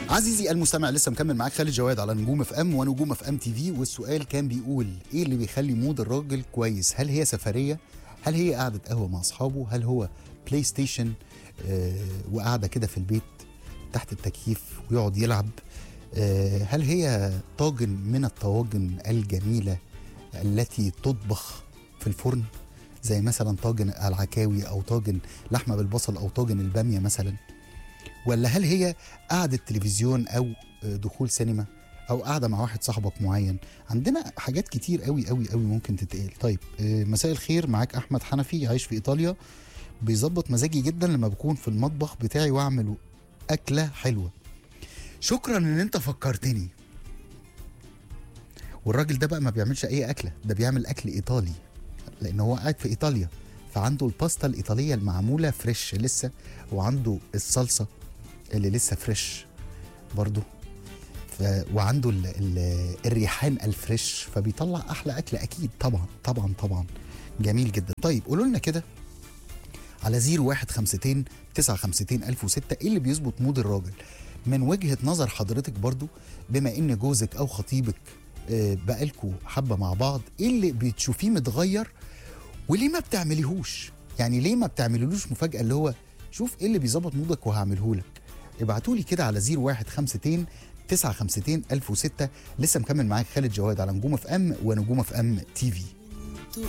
عزيزي المستمع لسه مكمل معاك خالد جواد على نجوم اف ام ونجوم اف ام تي في والسؤال كان بيقول ايه اللي بيخلي مود الراجل كويس هل هي سفريه هل هي قعده قهوه مع اصحابه هل هو بلاي ستيشن آه وقاعده كده في البيت تحت التكييف ويقعد يلعب آه هل هي طاجن من الطواجن الجميله التي تطبخ في الفرن زي مثلا طاجن العكاوي او طاجن لحمه بالبصل او طاجن الباميه مثلا ولا هل هي قعدة تلفزيون أو دخول سينما أو قاعدة مع واحد صاحبك معين عندنا حاجات كتير قوي قوي قوي ممكن تتقال طيب آه، مساء الخير معاك أحمد حنفي عايش في إيطاليا بيظبط مزاجي جدا لما بكون في المطبخ بتاعي وأعمل أكلة حلوة شكرا إن أنت فكرتني والراجل ده بقى ما بيعملش أي أكلة ده بيعمل أكل إيطالي لأن هو قاعد في إيطاليا فعنده الباستا الإيطالية المعمولة فريش لسه وعنده الصلصة اللي لسه فريش برضو ف... وعنده ال... ال... الريحان الفريش فبيطلع احلى اكل اكيد طبعا طبعا طبعا جميل جدا طيب قولوا لنا كده على 0152 952 1006 ايه اللي بيظبط مود الراجل من وجهه نظر حضرتك برضو بما ان جوزك او خطيبك آه، بقالكوا حبه مع بعض ايه اللي بتشوفيه متغير وليه ما بتعمليهوش يعني ليه ما بتعمليلوش مفاجاه اللي هو شوف ايه اللي بيظبط مودك وهعمله لك ابعتوا لي كده على 0152 952 1006 لسه مكمل معاك خالد جواد على نجوم اف ام ونجوم اف ام تي في